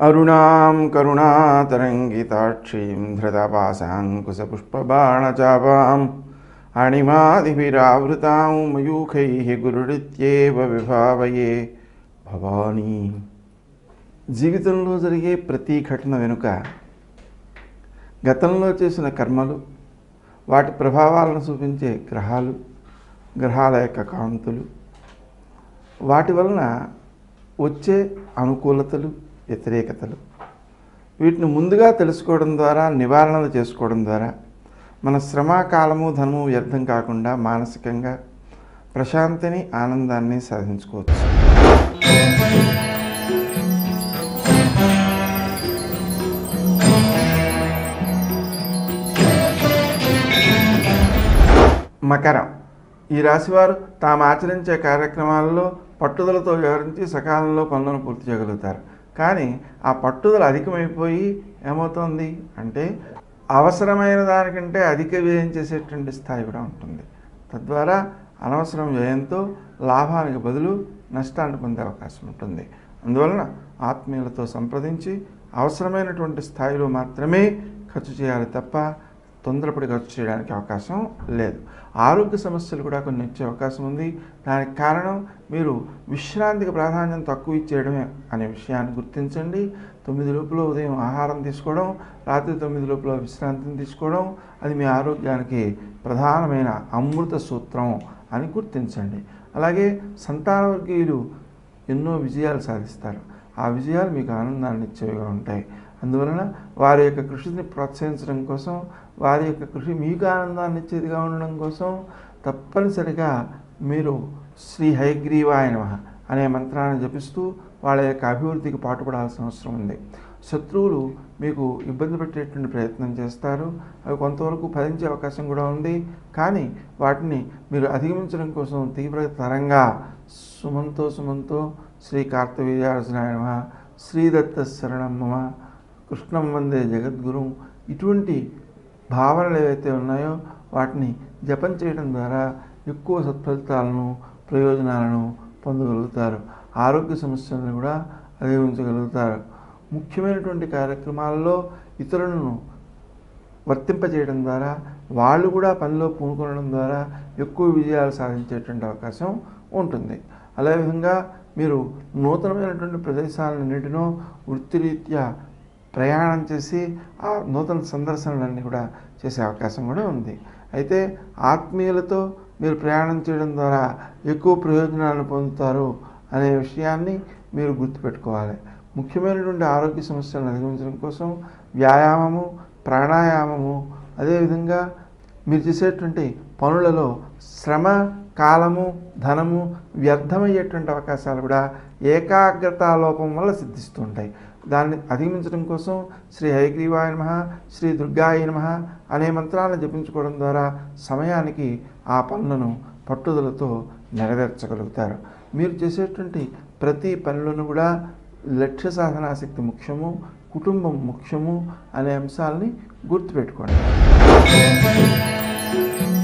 అరుణాం కరుణాతరంగితాక్షీం ధృతపాశాంకుశపుష్పబాణచాపాం అణిమాదిభిరావృతాం మయూఖైः గురుడిత్యేవ విభావయే భవానీ జీవితంలో జరిగే ప్రతి ఘటన వెనుక గతంలో చేసిన కర్మలు వాటి ప్రభావాలను చూపించే గ్రహాలు గ్రహాల యొక్క కాంతులు వాటి వలన వచ్చే అనుకూలతలు వ్యతిరేకతలు వీటిని ముందుగా తెలుసుకోవడం ద్వారా నివారణలు చేసుకోవడం ద్వారా మన శ్రమ కాలము ధనము వ్యర్థం కాకుండా మానసికంగా ప్రశాంతిని ఆనందాన్ని సాధించుకోవచ్చు మకరం ఈ రాశివారు తాము ఆచరించే కార్యక్రమాల్లో పట్టుదలతో వ్యవహరించి సకాలంలో పనులను పూర్తి చేయగలుగుతారు కానీ ఆ పట్టుదల అధికమైపోయి ఏమవుతోంది అంటే అవసరమైన దానికంటే అధిక వ్యయం చేసేటువంటి స్థాయి కూడా ఉంటుంది తద్వారా అనవసరం వ్యయంతో లాభానికి బదులు నష్టాన్ని పొందే అవకాశం ఉంటుంది అందువలన ఆత్మీయులతో సంప్రదించి అవసరమైనటువంటి స్థాయిలో మాత్రమే ఖర్చు చేయాలి తప్ప తొందరపడి ఖర్చు చేయడానికి అవకాశం లేదు ఆరోగ్య సమస్యలు కూడా కొన్ని వచ్చే అవకాశం ఉంది దానికి కారణం మీరు విశ్రాంతికి ప్రాధాన్యం తక్కువ ఇచ్చేయడమే అనే విషయాన్ని గుర్తించండి తొమ్మిది లోపల ఉదయం ఆహారం తీసుకోవడం రాత్రి తొమ్మిది లోపల విశ్రాంతిని తీసుకోవడం అది మీ ఆరోగ్యానికి ప్రధానమైన అమృత సూత్రం అని గుర్తించండి అలాగే సంతానవర్గీయులు ఎన్నో విజయాలు సాధిస్తారు ఆ విజయాలు మీకు ఆనందాన్ని ఇచ్చేవిగా ఉంటాయి అందువలన వారి యొక్క కృషిని ప్రోత్సహించడం కోసం వారి యొక్క కృషి మీకు ఆనందాన్ని ఇచ్చేదిగా ఉండడం కోసం తప్పనిసరిగా మీరు శ్రీ హయగ్రీవాయ నమః అనే మంత్రాన్ని జపిస్తూ వాళ్ళ యొక్క అభివృద్ధికి పాటుపడాల్సిన అవసరం ఉంది శత్రువులు మీకు ఇబ్బంది పెట్టేటువంటి ప్రయత్నం చేస్తారు అవి కొంతవరకు ఫలించే అవకాశం కూడా ఉంది కానీ వాటిని మీరు అధిగమించడం కోసం తీవ్రతరంగా సుమంతో సుమంతో శ్రీ కార్తవీర్యార్జునాయ నమ శ్రీదత్త శరణం మమ కృష్ణం వందే జగద్గురు ఇటువంటి భావనలు ఏవైతే ఉన్నాయో వాటిని జపం చేయడం ద్వారా ఎక్కువ సత్ఫలితాలను ప్రయోజనాలను పొందగలుగుతారు ఆరోగ్య సమస్యలను కూడా అధిగమించగలుగుతారు ముఖ్యమైనటువంటి కార్యక్రమాల్లో ఇతరులను వర్తింపజేయడం ద్వారా వాళ్ళు కూడా పనిలో పూనుకొనడం ద్వారా ఎక్కువ విజయాలు సాధించేటువంటి అవకాశం ఉంటుంది అదేవిధంగా మీరు నూతనమైనటువంటి ప్రదేశాలన్నింటినో వృత్తిరీత్యా ప్రయాణం చేసి ఆ నూతన సందర్శనలన్నీ కూడా చేసే అవకాశం కూడా ఉంది అయితే ఆత్మీయులతో మీరు ప్రయాణం చేయడం ద్వారా ఎక్కువ ప్రయోజనాలను పొందుతారు అనే విషయాన్ని మీరు గుర్తుపెట్టుకోవాలి ముఖ్యమైనటువంటి ఆరోగ్య సమస్యలను అధిగమించడం కోసం వ్యాయామము ప్రాణాయామము అదేవిధంగా మీరు చేసేటువంటి పనులలో శ్రమ కాలము ధనము వ్యర్థమయ్యేటువంటి అవకాశాలు కూడా ఏకాగ్రతా లోపం వల్ల సిద్ధిస్తూ ఉంటాయి దాన్ని అధిగమించడం కోసం శ్రీ హయగ్రీవాయ నమ శ్రీ దుర్గాయ నమ అనే మంత్రాలను జపించుకోవడం ద్వారా సమయానికి ఆ పనులను పట్టుదలతో నెరవేర్చగలుగుతారు మీరు చేసేటువంటి ప్రతి పనులను కూడా లక్ష్య సాధనాశక్తి ముఖ్యము కుటుంబం ముఖ్యము అనే అంశాలని గుర్తుపెట్టుకోండి